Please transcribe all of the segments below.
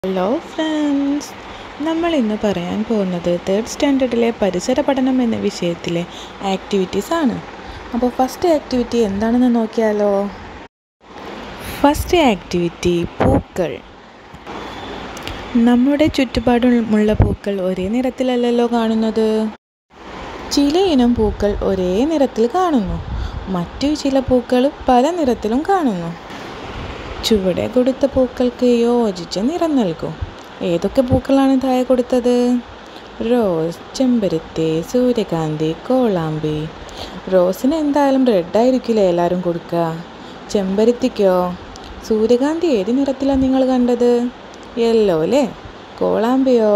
hello friends നമ്മൾ ഇന്ന് പറയാൻ പോകുന്നത് തേർഡ് സ്റ്റാൻഡേർഡിലെ പരിസര പഠനം എന്ന വിഷയത്തിലെ ആക്ടിവിറ്റീസ് ആണ് അപ്പോൾ ഫസ്റ്റ് ആക്ടിവിറ്റി എന്താണെന്ന് നോക്കിയാലോ ഫസ്റ്റ് ആക്ടിവിറ്റി പൂക്കൾ നമ്മുടെ ചുറ്റുപാടുമുള്ള പൂക്കൾ ഒരേ നിറത്തിലല്ലല്ലോ കാണുന്നത് ചില ഇനം പൂക്കൾ ഒരേ നിറത്തിൽ കാണുന്നു മറ്റു ചില പൂക്കൾ പല നിറത്തിലും കാണുന്നു ചുവടെ കൊടുത്ത പൂക്കൾക്ക് യോജിച്ച നിറം നൽകും ഏതൊക്കെ പൂക്കളാണ് താഴെ കൊടുത്തത് റോസ് ചെമ്പരത്തി സൂര്യകാന്തി കോളാമ്പി റോസിന് എന്തായാലും റെഡ് ആയിരിക്കില്ലേ എല്ലാവരും കൊടുക്കുക ചെമ്പരത്തിക്കോ സൂര്യകാന്തി ഏത് നിറത്തിലാണ് നിങ്ങൾ കണ്ടത് യെല്ലോ അല്ലേ കോളാമ്പിയോ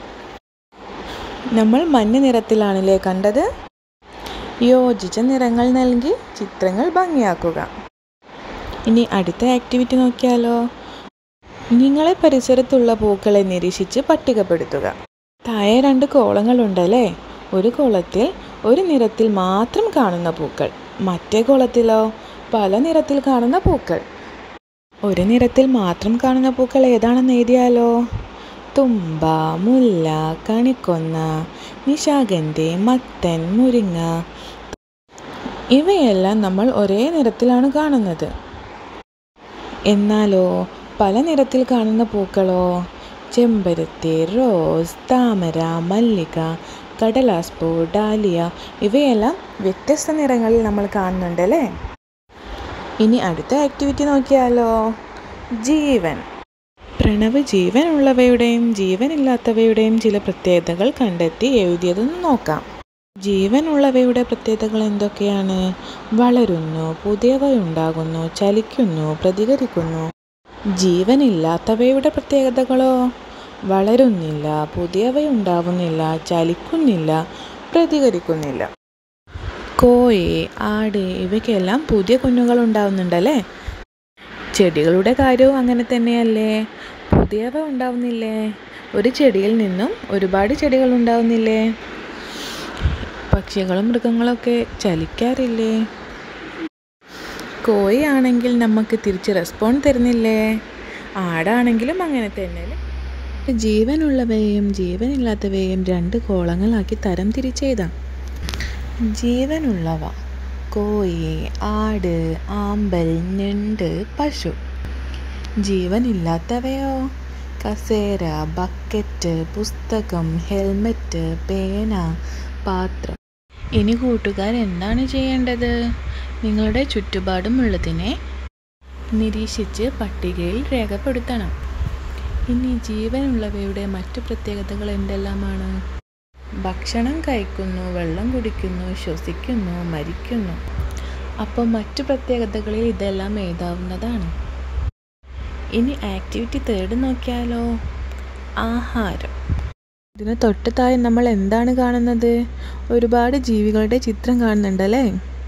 നമ്മൾ മഞ്ഞ നിറത്തിലാണല്ലേ കണ്ടത് യോജിച്ച നിറങ്ങൾ നൽകി ചിത്രങ്ങൾ ഭംഗിയാക്കുക ഇനി അടുത്ത ആക്ടിവിറ്റി നോക്കിയാലോ നിങ്ങളെ പരിസരത്തുള്ള പൂക്കളെ നിരീക്ഷിച്ച് പട്ടികപ്പെടുത്തുക താഴെ രണ്ട് കോളങ്ങളുണ്ടല്ലേ ഒരു കോളത്തിൽ ഒരു നിറത്തിൽ മാത്രം കാണുന്ന പൂക്കൾ മറ്റേ കോളത്തിലോ പല നിറത്തിൽ കാണുന്ന പൂക്കൾ ഒരു നിറത്തിൽ മാത്രം കാണുന്ന പൂക്കൾ ഏതാണെന്ന് എഴുതിയാലോ തുമ്പ മുല്ല കണിക്കൊന്ന നിശാഗന്ധി മത്തൻ മുരിങ്ങ ഇവയെല്ലാം നമ്മൾ ഒരേ നിറത്തിലാണ് കാണുന്നത് എന്നാലോ പല നിറത്തിൽ കാണുന്ന പൂക്കളോ ചെമ്പരത്തി റോസ് താമര മല്ലിക കടലാസ് പൂ ഡാലിയ ഇവയെല്ലാം വ്യത്യസ്ത നിറങ്ങളിൽ നമ്മൾ കാണുന്നുണ്ട് അല്ലേ ഇനി അടുത്ത ആക്ടിവിറ്റി നോക്കിയാലോ ജീവൻ പ്രണവ് ജീവനുള്ളവയുടെയും ജീവനില്ലാത്തവയുടെയും ചില പ്രത്യേകതകൾ കണ്ടെത്തി എഴുതിയതെന്ന് നോക്കാം ജീവനുള്ളവയുടെ പ്രത്യേകതകൾ എന്തൊക്കെയാണ് വളരുന്നു പുതിയവയുണ്ടാകുന്നു ചലിക്കുന്നു പ്രതികരിക്കുന്നു ജീവനില്ലാത്തവയുടെ പ്രത്യേകതകളോ വളരുന്നില്ല പുതിയവയുണ്ടാവുന്നില്ല ചലിക്കുന്നില്ല പ്രതികരിക്കുന്നില്ല കോഴി ആട് ഇവയ്ക്കെല്ലാം പുതിയ കുഞ്ഞുങ്ങൾ ഉണ്ടാവുന്നുണ്ടല്ലേ ചെടികളുടെ കാര്യവും അങ്ങനെ തന്നെയല്ലേ പുതിയവ ഉണ്ടാവുന്നില്ലേ ഒരു ചെടിയിൽ നിന്നും ഒരുപാട് ചെടികൾ ഉണ്ടാവുന്നില്ലേ പക്ഷികളും മൃഗങ്ങളൊക്കെ ചലിക്കാറില്ലേ കോഴി ആണെങ്കിൽ നമുക്ക് തിരിച്ച് റെസ്പോണ്ട് തരുന്നില്ലേ ആടാണെങ്കിലും അങ്ങനെ തന്നെ ജീവനുള്ളവയെയും ജീവനില്ലാത്തവയെയും രണ്ട് കോളങ്ങളാക്കി തരം തിരിച്ചെഴുതാം ജീവനുള്ളവ കോഴി ആട് ആമ്പൽ ഞണ്ട് പശു ജീവനില്ലാത്തവയോ കസേര ബക്കറ്റ് പുസ്തകം ഹെൽമെറ്റ് പേന പാത്രം ഇനി കൂട്ടുകാർ എന്താണ് ചെയ്യേണ്ടത് നിങ്ങളുടെ ചുറ്റുപാടുമുള്ളതിനെ നിരീക്ഷിച്ച് പട്ടികയിൽ രേഖപ്പെടുത്തണം ഇനി ജീവനുള്ളവയുടെ മറ്റു പ്രത്യേകതകൾ എന്തെല്ലാമാണ് ഭക്ഷണം കഴിക്കുന്നു വെള്ളം കുടിക്കുന്നു ശ്വസിക്കുന്നു മരിക്കുന്നു അപ്പോൾ മറ്റു പ്രത്യേകതകളിൽ ഇതെല്ലാം എഴുതാവുന്നതാണ് ഇനി ആക്ടിവിറ്റി തേർഡ് നോക്കിയാലോ ആഹാരം ഇതിന് തൊട്ട് താഴെ നമ്മൾ എന്താണ് കാണുന്നത് ഒരുപാട് ജീവികളുടെ ചിത്രം കാണുന്നുണ്ടല്ലേ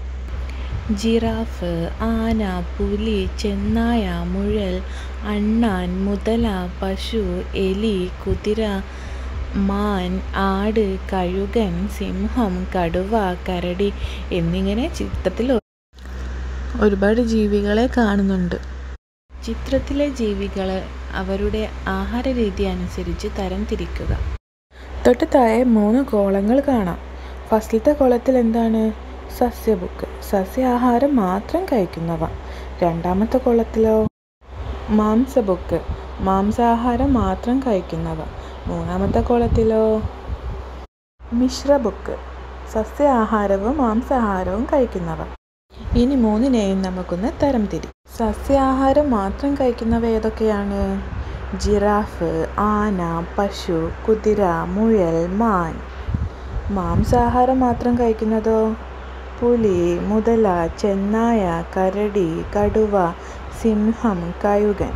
ജിറാഫ് ആന പുലി ചെന്നായ മുഴൽ അണ്ണാൻ മുതല പശു എലി കുതിര മാൻ ആട് കഴുകൻ സിംഹം കടുവ കരടി എന്നിങ്ങനെ ചിത്രത്തിൽ ഒരുപാട് ജീവികളെ കാണുന്നുണ്ട് ചിത്രത്തിലെ ജീവികൾ അവരുടെ ആഹാര രീതി അനുസരിച്ച് തരം തിരിക്കുക തൊട്ട് താഴെ മൂന്ന് കോളങ്ങൾ കാണാം ഫസ്റ്റിലത്തെ കോളത്തിൽ എന്താണ് സസ്യബുക്ക് സസ്യാഹാരം മാത്രം കഴിക്കുന്നവ രണ്ടാമത്തെ കോളത്തിലോ മാംസബുക്ക് മാംസാഹാരം മാത്രം കഴിക്കുന്നവ മൂന്നാമത്തെ കോളത്തിലോ മിശ്രബുക്ക് സസ്യാഹാരവും മാംസാഹാരവും കഴിക്കുന്നവ ഇനി മൂന്നിനെയും നമുക്കൊന്ന് തരം തിരി സസ്യാഹാരം മാത്രം കഴിക്കുന്നവ ഏതൊക്കെയാണ് ജിറാഫ് ആന പശു കുതിര മുയൽ മാൻ മാംസാഹാരം മാത്രം കഴിക്കുന്നതോ പുലി മുതല ചെന്നായ കരടി കടുവ സിംഹം കഴുകൻ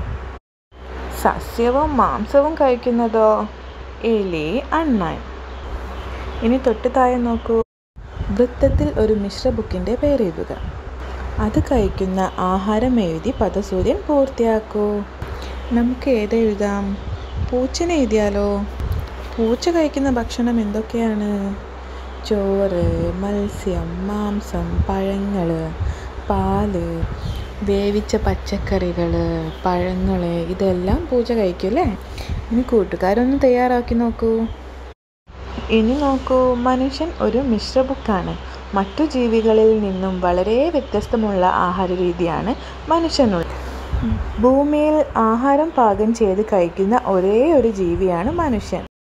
സസ്യവും മാംസവും കഴിക്കുന്നതോ എലി അണ്ണാൻ ഇനി തൊട്ട് താഴെ നോക്കൂ വൃത്തത്തിൽ ഒരു മിശ്ര ബുക്കിൻ്റെ പേരെഴുതുക അത് കഴിക്കുന്ന ആഹാരം എഴുതി പദസൂര്യൻ പൂർത്തിയാക്കൂ നമുക്ക് ഏതെഴുതാം പൂച്ചനെ എഴുതിയാലോ പൂച്ച കഴിക്കുന്ന ഭക്ഷണം എന്തൊക്കെയാണ് ചോറ് മത്സ്യം മാംസം പഴങ്ങൾ പാല് വേവിച്ച പച്ചക്കറികൾ പഴങ്ങൾ ഇതെല്ലാം പൂച്ച കഴിക്കും അല്ലേ ഇനി കൂട്ടുകാരൊന്ന് തയ്യാറാക്കി നോക്കൂ ഇനി നോക്കൂ മനുഷ്യൻ ഒരു മിശ്ര ബുക്കാണ് മറ്റു ജീവികളിൽ നിന്നും വളരെ വ്യത്യസ്തമുള്ള ആഹാര രീതിയാണ് മനുഷ്യനുള്ളത് ഭൂമിയിൽ ആഹാരം പാകം ചെയ്ത് കഴിക്കുന്ന ഒരേ ഒരു ജീവിയാണ് മനുഷ്യൻ